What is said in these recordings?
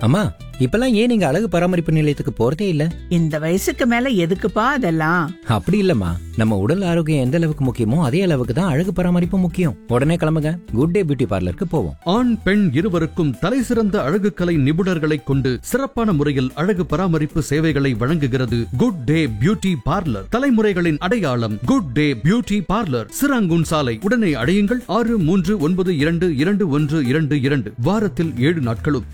அம்மா இப்பெல்லாம் ஏன் நீங்க அழகு பராமரிப்பு நிலையத்துக்கு போறதே இல்ல இந்த வயசுக்கு மேல எதுக்குப்பா அதெல்லாம் அப்படி இல்லம்மா நம்ம உடல் ஆரோக்கியம் எந்த அளவுக்கு முக்கியமோ அதே அளவுக்கு தான் அழகு பராமரிப்பு முக்கியம் உடனே கிளம்புங்க குட் டே பியூட்டி பார்லருக்கு போவோம் ஆண் பெண் இருவருக்கும் தலைசிறந்த அழகு கலை நிபுணர்களைக் கொண்டு சிறப்பான முறையில் அழகு பராமரிப்பு சேவைகளை வழங்குகிறது குட் டே பியூட்டி பார்லர் தலைமுறைகளின் அடையாளம் good day beauty parlour Serangoon சாலை உடனே அடையுங்கள் ஆறு மூன்று ஒன்பது இரண்டு இரண்டு ஒன்று இரண்டு இரண்டு வாரத்தில் ஏழு நாட்களும்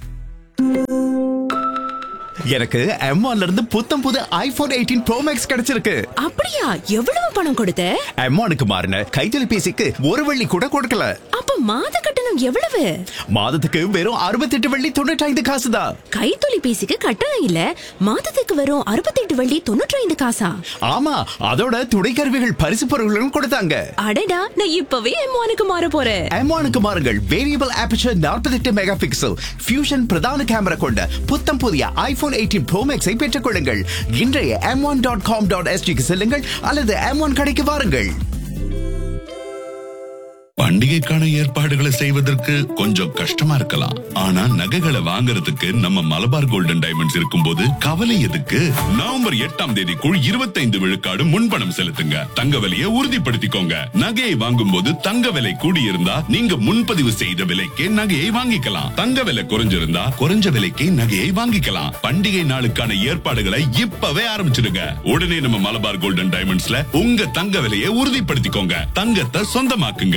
எனக்கு M1 இருந்து புத்தம் புது ஐபோன் எயிட்டீன் ப்ரோ மேக்ஸ் கிடைச்சிருக்கு அப்படியா எவ்வளவு பணம் கொடுத்த M1க்கு மாறின கைத்தொலைபேசிக்கு ஒரு வெள்ளி கூட கொடுக்கல அப்ப மாத கட்டணம் எவ்வளவு மாதத்துக்கு வெறும் அறுபத்தெட்டு வெள்ளி தொண்ணூற்றி ஐந்து காசு தான் கைத்தொலைபேசிக்கு கட்டணம் இல்ல மாதத்துக்கு வரும் அறுபத்தெட்டு வள்ளி தொண்ணூற்றி ஐந்து காசா ஆமா அதோட துணைக்கருவிகள் பரிசு பொருட்களும் கொடுத்தாங்க அடடா நான் இப்பவே எம்மானுக்கு மாற போறேன் M1க்கு மாறுங்கள் variable aperture 48 megapixel fusion பிரதான கேமரா கொண்ட புத்தம் புதிய ஐபோன் எயிட்டீன் ப்ரோ மேக்ஸை பெற்றுக் கொள்ளுங்கள் இன்றைய M one dot com dot எஸ்டிக்கு செல்லுங்கள் அல்லது எம் ஒன் கடைக்கு வாருங்கள் பண்டிகைக்கான ஏற்பாடுகளை செய்வதற்கு கொஞ்சம் கஷ்டமா இருக்கலாம் ஆனா நகைகளை வாங்குறதுக்கு நம்ம மலபார் கோல்டன் டைமண்ட்ஸ் இருக்கும்போது கவலை எதுக்கு நவம்பர் எட்டாம் தேதிக்குள் இருபத்தைந்து விழுக்காடு முன்பணம் செலுத்துங்க தங்க விலையை உறுதிப்படுத்திக்கோங்க நகையை வாங்கும் போது தங்க விலை கூடியிருந்தா நீங்க முன்பதிவு செய்த விலைக்கே நகையை வாங்கிக்கலாம் தங்க விலை குறைஞ்சிருந்தா குறைஞ்ச விலைக்கே நகையை வாங்கிக்கலாம் பண்டிகை நாளுக்கான ஏற்பாடுகளை இப்பவே ஆரம்பிச்சிடுங்க உடனே நம்ம மலபார் கோல்டன் டைமண்ட்ஸ்ல உங்க தங்க விலையை உறுதிப்படுத்திக்கோங்க தங்கத்தை சொந்தமாக்குங்க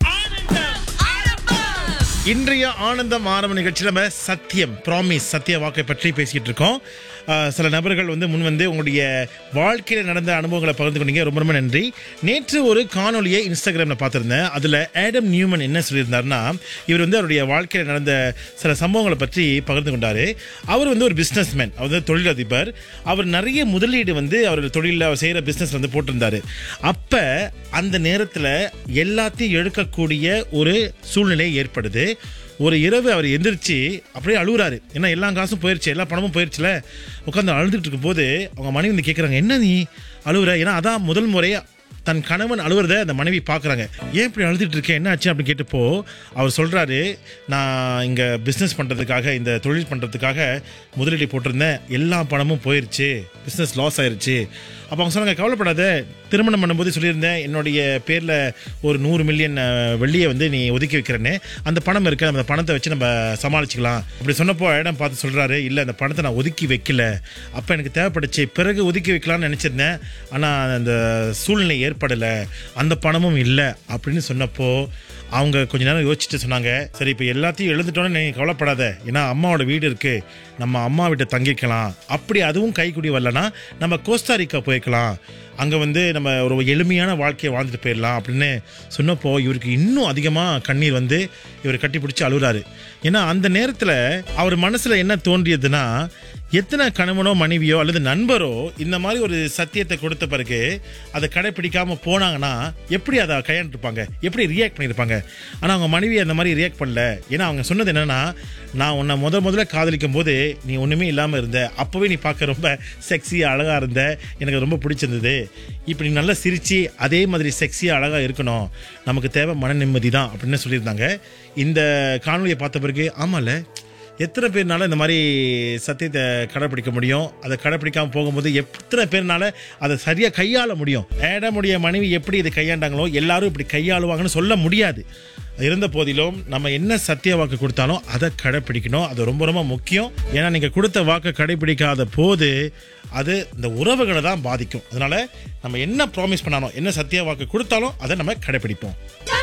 இன்றைய ஆனந்தம் ஆரம்ப நிகழ்ச்சியில் நம்ம சத்தியம் ப்ராமிஸ் சத்திய வாக்கை பற்றி பேசிட்டு இருக்கோம் ஆஹ் சில நபர்கள் வந்து முன் வந்து உங்களுடைய வாழ்க்கையில் நடந்த அனுபவங்களை பகிர்ந்து கொண்டீங்க ரொம்ப ரொம்ப நன்றி நேற்று ஒரு காணொலியை இன்ஸ்டாகிராமில் பார்த்துருந்தேன் அதில் ஆடம் நியூமன் என்ன சொல்லியிருந்தாருன்னா இவர் வந்து அவருடைய வாழ்க்கையில் நடந்த சில சம்பவங்களை பற்றி பகிர்ந்து கொண்டார் அவர் வந்து ஒரு பிஸ்னஸ் மேன் அவர் வந்து தொழிலதிபர் அவர் நிறைய முதலீடு வந்து அவர் தொழிலில் அவர் செய்கிற பிஸ்னஸ் வந்து போட்டிருந்தாரு அப்போ அந்த நேரத்தில் எல்லாத்தையும் எடுக்கக்கூடிய ஒரு சூழ்நிலை ஏற்படுது ஒரு இரவு அவர் எந்திரிச்சு அப்படியே அழுகுறாரு ஏன்னா எல்லா காசும் போயிருச்சு எல்லா பணமும் போயிருச்சுல உட்காந்து அழுதுட்டு இருக்கும்போது அவங்க மனைவி வந்து கேட்குறாங்க என்ன நீ அழுகுற ஏன்னா அதான் முதல் முறையாக தன் கணவன் அழுவுறத அந்த மனைவி பார்க்குறாங்க ஏன் இப்படி அழுதுட்டு இருக்கேன் என்ன ஆச்சு அப்படின்னு கேட்டப்போ அவர் சொல்கிறாரு நான் இங்கே பிஸ்னஸ் பண்ணுறதுக்காக இந்த தொழில் பண்ணுறதுக்காக முதலீடு போட்டிருந்தேன் எல்லா பணமும் போயிருச்சு பிஸ்னஸ் லாஸ் ஆயிருச்சு அப்போ அவங்க சொன்னாங்க கவலைப்படாத திருமணம் பண்ணும்போது சொல்லியிருந்தேன் என்னுடைய பேரில் ஒரு நூறு மில்லியன் வெள்ளியை வந்து நீ ஒதுக்கி வைக்கிறேன்னு அந்த பணம் இருக்கு அந்த பணத்தை வச்சு நம்ம சமாளிச்சுக்கலாம் அப்படி சொன்னப்போ இடம் பார்த்து சொல்கிறாரு இல்லை அந்த பணத்தை நான் ஒதுக்கி வைக்கல அப்போ எனக்கு தேவைப்பட்டுச்சு பிறகு ஒதுக்கி வைக்கலாம்னு நினச்சிருந்தேன் ஆனால் அந்த சூழ்நிலை ஏற்படலை அந்த பணமும் இல்லை அப்படின்னு சொன்னப்போ அவங்க கொஞ்ச நேரம் யோசிச்சுட்டு சொன்னாங்க சரி இப்போ எல்லாத்தையும் எழுந்துட்டோன்னு நீங்கள் கவலைப்படாத ஏன்னா அம்மாவோட வீடு இருக்கு நம்ம அம்மா வீட்டை தங்கிக்கலாம் அப்படி அதுவும் கைக்குடி வரலனா நம்ம கோஸ்டாரிக்கா போய்க்கலாம் அங்கே வந்து நம்ம ஒரு எளிமையான வாழ்க்கையை வாழ்ந்துட்டு போயிடலாம் அப்படின்னு சொன்னப்போ இவருக்கு இன்னும் அதிகமாக கண்ணீர் வந்து இவர் கட்டி பிடிச்சி அழுகுறாரு ஏன்னா அந்த நேரத்தில் அவர் மனசில் என்ன தோன்றியதுன்னா எத்தனை கணவனோ மனைவியோ அல்லது நண்பரோ இந்த மாதிரி ஒரு சத்தியத்தை கொடுத்த பிறகு அதை கடைப்பிடிக்காம போனாங்கன்னா எப்படி அதை கையாண்டுருப்பாங்க எப்படி ரியாக்ட் பண்ணியிருப்பாங்க ஆனால் அவங்க மனைவி அந்த மாதிரி ரியாக்ட் பண்ணல ஏன்னா அவங்க சொன்னது என்னன்னா நான் உன்னை முத முதல்ல காதலிக்கும் போது நீ ஒன்றுமே இல்லாமல் இருந்த அப்போவே நீ பார்க்க ரொம்ப செக்ஸியாக அழகாக இருந்த எனக்கு ரொம்ப பிடிச்சிருந்தது இப்படி நல்லா சிரித்து அதே மாதிரி செக்ஸியாக அழகாக இருக்கணும் நமக்கு தேவை மன நிம்மதி தான் அப்படின்னு சொல்லியிருந்தாங்க இந்த காணொலியை பார்த்த பிறகு ஆமாம்ல எத்தனை பேர்னால இந்த மாதிரி சத்தியத்தை கடைப்பிடிக்க முடியும் அதை கடைப்பிடிக்காம போகும்போது எத்தனை பேர்னால அதை சரியாக கையாள முடியும் ஏடமுடைய மனைவி எப்படி இதை கையாண்டாங்களோ எல்லாரும் இப்படி கையாளுவாங்கன்னு சொல்ல முடியாது இருந்த போதிலும் நம்ம என்ன சத்திய வாக்கு கொடுத்தாலும் அதை கடைப்பிடிக்கணும் அது ரொம்ப ரொம்ப முக்கியம் ஏன்னா நீங்கள் கொடுத்த வாக்கை கடைப்பிடிக்காத போது அது இந்த உறவுகளை தான் பாதிக்கும் அதனால நம்ம என்ன ப்ராமிஸ் பண்ணாலும் என்ன சத்திய வாக்கு கொடுத்தாலும் அதை நம்ம கடைப்பிடிப்போம்